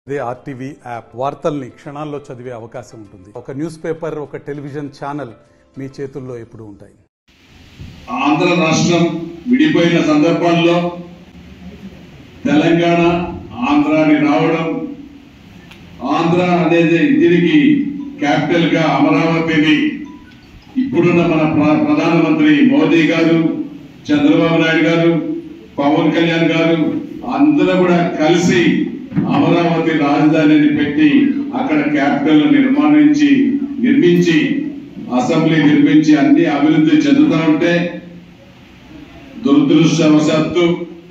అదే RTV app వార్తల్ని క్షణాల్లో చదివే అవకాశం ఉంటుంది ఒక న్యూస్ పేపర్ ఒక టెలివిజన్ ఛానల్ మీ చేతుల్లో ఎప్పుడూ ఉంటాయి ఆంధ్ర రాష్ట్రం విడిపోయిన సందర్భంలో తెలంగాణ ఆంధ్రాని రావడం ఆంధ్ర అనేది దీనికి క్యాపిటల్ గా అమరావతిని ఇప్పుడున్న మన ప్ర- ప్రధానమంత్రి మోదీ గారు చంద్రబాబు నాయుడు గారు పవన్ కళ్యాణ్ గారు అందరూ కూడా కలిసి అమరావతి రాజధానిని పెట్టి అక్కడ క్యాపిటల్ నిర్మాణించి నిర్మించి అసెంబ్లీ నిర్మించి అన్ని అభివృద్ధి చెందుతా ఉంటే దురదృష్టవశాత్తు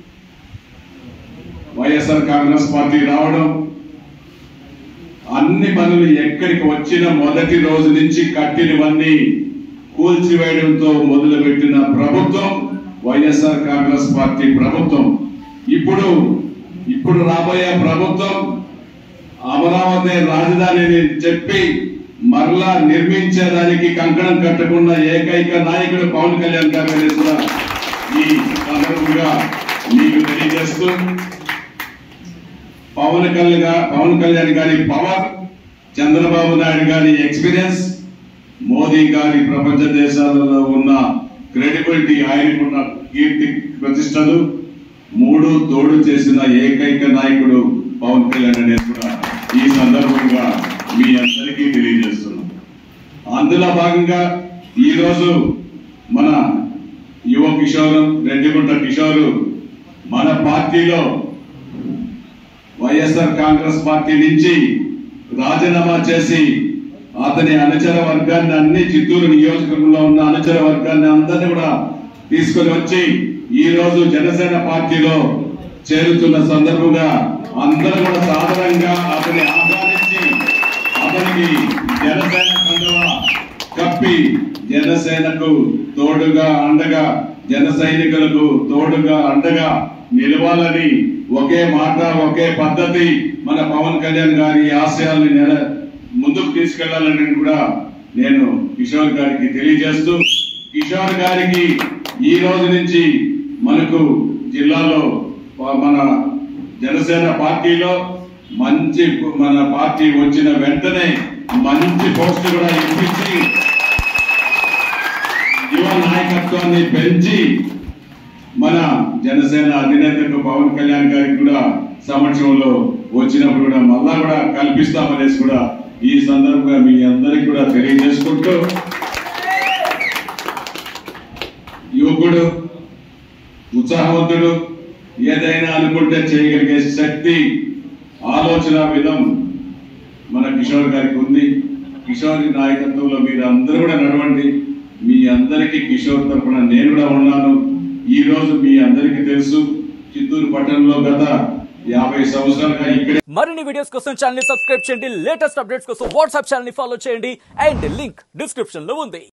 వైఎస్ఆర్ కాంగ్రెస్ పార్టీ రావడం అన్ని పనులు ఎక్కడికి వచ్చిన మొదటి రోజు నుంచి కట్టినవన్నీ కూల్చివేయడంతో మొదలుపెట్టిన ప్రభుత్వం వైఎస్ఆర్ కాంగ్రెస్ పార్టీ ప్రభుత్వం ఇప్పుడు ఇప్పుడు రాబోయే ప్రభుత్వం అమరావతి రాజధానిని చెప్పి మరలా నిర్మించేదానికి కంకణం కట్టకుండా ఏకైక నాయకుడు పవన్ కళ్యాణ్ గారు అనేది కూడా ఈ సందర్భంగా మీకు తెలియజేస్తూ పవన్ కళ్యాణ్ పవన్ కళ్యాణ్ గారి పవర్ చంద్రబాబు నాయుడు గారి ఎక్స్పీరియన్స్ మోదీ గారి ప్రపంచ దేశాలలో ఉన్న క్రెడిబిలిటీ ఆయనకున్న కీర్తి ప్రతిష్టలు మూడు తోడు చేసిన ఏకైక నాయకుడు పవన్ కళ్యాణ్ అనేది కూడా ఈ సందర్భంగా మీ అందరికీ తెలియజేస్తున్నాం అందులో భాగంగా ఈ రోజు మన యువ కిషోర్ రెడ్డిగుంట కిషోర్ మన పార్టీలో వైఎస్ఆర్ కాంగ్రెస్ పార్టీ నుంచి రాజీనామా చేసి అతని అనుచర వర్గాన్ని అన్ని చిత్తూరు నియోజకవర్గంలో ఉన్న అనుచర వర్గాన్ని అందరినీ కూడా తీసుకొని వచ్చి ఈ రోజు జనసేన పార్టీలో చేరుతున్న సందర్భంగా అందరూ కూడా సాధారణంగా అతని ఆహ్వానించి అతనికి జనసేన కండువ కప్పి జనసేనకు తోడుగా అండగా జన సైనికులకు తోడుగా అండగా నిలవాలని ఒకే మాట ఒకే పద్ధతి మన పవన్ కళ్యాణ్ గారి ఆశయాల్ని నెల ముందుకు తీసుకెళ్లాలని కూడా నేను కిషోర్ గారికి తెలియజేస్తూ కిషోర్ గారికి ఈ రోజు నుంచి మనకు జిల్లాలో ప- మన జనసేన పార్టీలో మంచి మన పార్టీ వచ్చిన వెంటనే మంచి పోస్ట్ కూడా ఇప్పించి యువ నాయకత్వాన్ని పెంచి మన జనసేన అధినేతకు పవన్ కళ్యాణ్ గారికి కూడా సమక్షంలో వచ్చినప్పుడు కూడా మళ్ళా కూడా కల్పిస్తామనేసి కూడా ఈ సందర్భంగా మీ అందరికి కూడా తెలియజేసుకుంటూ యువకుడు ఉత్సాహవంతుడు ఏదైనా అనుకుంటే చేయగలిగే శక్తి ఆలోచన విధం మన కిషోర్ గారికి ఉంది కిషోర్ నాయకత్వంలో మీరు అందరూ కూడా నడవండి మీ అందరికీ కిషోర్ తరఫున నేను కూడా ఉన్నాను ఈ రోజు మీ అందరికీ తెలుసు చిత్తూరు పట్టణంలో గత యాభై సంవత్సరాలుగా ఇక్కడే మరిన్ని వీడియోస్ కోసం ఛానల్ ని సబ్స్క్రైబ్ చేయండి లేటెస్ట్ అప్డేట్స్ కోసం వాట్సాప్ ఛానల్ ని ఫాలో చేయండి అండ్ లింక్ డిస్క్రిప్షన్ లో ఉంది